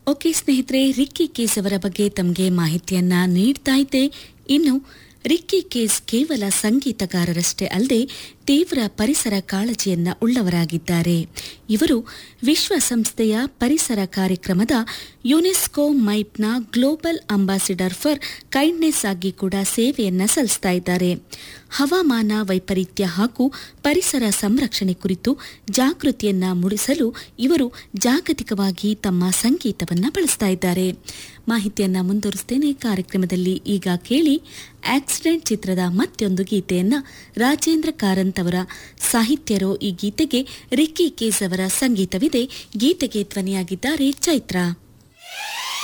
okay ಸ್ನೇಹಿತರೆ Ricky case ಅವರ ಬಗ್ಗೆ ತಮಗೆ ಮಾಹಿತಿಯನ್ನ ನೀಡ್ತಾ ಇದ್ದೆ ಇನ್ನು ರಿಕ್ಕಿ ಕೇಸ್ ಕೇವಲ ಸಂಗೀತಗಾರರಷ್ಟೇ ಅಲ್ಲದೆ ತೀವ್ರ ಪರಿಸರ ಕಾಳಜಿಯನ್ನ ಉಳ್ಳವರಾಗಿದ್ದಾರೆ ಇವರು ವಿಶ್ವಸಂಸ್ಥೆಯ ಪರಿಸರ ಕಾರ್ಯಕ್ರಮದ ಯುನೆಸ್ಕೋ ಮೈಪ್ನ ಗ್ಲೋಬಲ್ ಅಂಬಾಸಿಡರ್ ಫಾರ್ ಕೈಂಡ್ನೆಸ್ ಆಗಿ ಕೂಡ ಸೇವೆಯನ್ನ ಸಲ್ಲಿಸ್ತಾ ಇದ್ದಾರೆ ಹವಾಮಾನ ವೈಪರೀತ್ಯ ಹಾಗೂ ಪರಿಸರ ಸಂರಕ್ಷಣೆ ಕುರಿತು ಜಾಗೃತಿಯನ್ನ ಮೂಡಿಸಲು ಇವರು ಜಾಗತಿಕವಾಗಿ ತಮ್ಮ ಸಂಗೀತವನ್ನ ಬಳಸ್ತಾ ಇದ್ದಾರೆ ಮಾಹಿತಿಯನ್ನ ಮುಂದುವರಿಸ್ತೇನೆ ಕಾರ್ಯಕ್ರಮದಲ್ಲಿ ಈಗ ಕೇಳಿ ಆಕ್ಸಿಡೆಂಟ್ ಚಿತ್ರದ ಮತ್ತೊಂದು ಗೀತೆಯನ್ನ ರಾಜೇಂದ್ರ ಕಾರಂತ್ ಅವರ ಸಾಹಿತ್ಯರೋ ಈ ಗೀತೆಗೆ ರಿಕ್ಕಿ ಕೇಸ್ ಅವರ ಸಂಗೀತವಿದೆ ಗೀತೆಗೆ ಧ್ವನಿಯಾಗಿದ್ದಾರೆ ಚೈತ್ರ